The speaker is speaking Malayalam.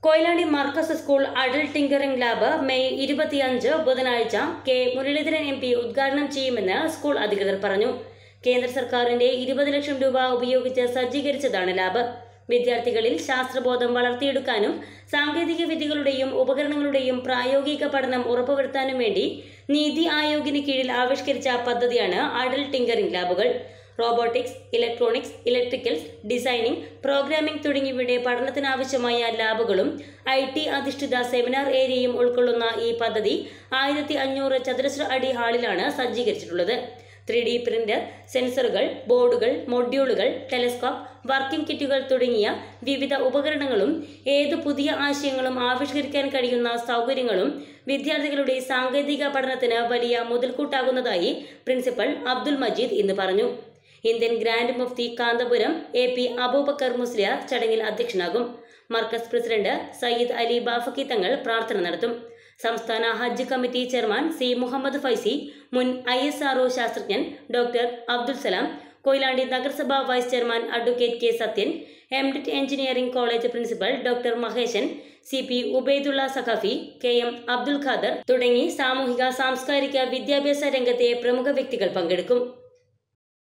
Koyilandy Markaz school adult tinkering lab May ഇരുപത്തിയഞ്ച് ബുധനാഴ്ച കെ മുരളീധരൻ എം പി ഉദ്ഘാടനം ചെയ്യുമെന്ന് സ്കൂൾ അധികൃതർ പറഞ്ഞു കേന്ദ്ര സർക്കാരിന്റെ ഇരുപത് ലക്ഷം രൂപ ഉപയോഗിച്ച് സജ്ജീകരിച്ചതാണ് ലാബ് വിദ്യാർത്ഥികളിൽ ശാസ്ത്രബോധം വളർത്തിയെടുക്കാനും സാങ്കേതിക വിദ്യകളുടെയും ഉപകരണങ്ങളുടെയും പ്രായോഗിക പഠനം ഉറപ്പുവരുത്താനും വേണ്ടി നീതി ആയോഗിന് കീഴിൽ ആവിഷ്കരിച്ച പദ്ധതിയാണ് അഡൽട്ട് ടിങ്കറിംഗ് ലാബുകൾ robotics electronics electricals designing programming തുടങ്ങിയവയുടെ പഠനത്തിനാവശ്യമായ ലാബുകളും ഐ ടി അധിഷ്ഠിത സെമിനാർ ഏരിയയും ഉൾക്കൊള്ളുന്ന ഈ പദ്ധതി ആയിരത്തി അഞ്ഞൂറ് ചതുരശ്ര അടി ഹാളിലാണ് സജ്ജീകരിച്ചിട്ടുള്ളത് ത്രീ ഡി പ്രിന്റർ സെൻസറുകൾ ബോർഡുകൾ മൊഡ്യൂളുകൾ ടെലസ്കോപ്പ് വർക്കിംഗ് കിറ്റുകൾ തുടങ്ങിയ വിവിധ ഉപകരണങ്ങളും ഏതു പുതിയ ആശയങ്ങളും ആവിഷ്കരിക്കാൻ കഴിയുന്ന സൗകര്യങ്ങളും വിദ്യാർത്ഥികളുടെ സാങ്കേതിക പഠനത്തിന് വലിയ മുതൽക്കൂട്ടാകുന്നതായി പ്രിൻസിപ്പൽ അബ്ദുൽ മജീദ് ഇന്ന് പറഞ്ഞു Indian grand Mufti Kanthapuram A P Aboobacker Musliyar ചടങ്ങിൽ അധ്യക്ഷനാകും മർക്കസ് പ്രസിഡന്റ് സയ്യിദ് അലി ബാഫക്കി തങ്ങൾ പ്രാർത്ഥന നടത്തും സംസ്ഥാന Hajj committee chairman C Muhammad Faizy മുൻ ഐ എസ് ആർഒ ശാസ്ത്രജ്ഞൻ ഡോക്ടർ അബ്ദുൽ സലാം കൊയിലാണ്ടി നഗരസഭാ vice chairman advocate K Sathyan MDIT engineering college principal doctor Maheshan C P Ubaidulla Saqafi K M Abdul Khader തുടങ്ങി സാമൂഹിക സാംസ്കാരിക വിദ്യാഭ്യാസ രംഗത്തെ പ്രമുഖ വ്യക്തികൾ പങ്കെടുക്കും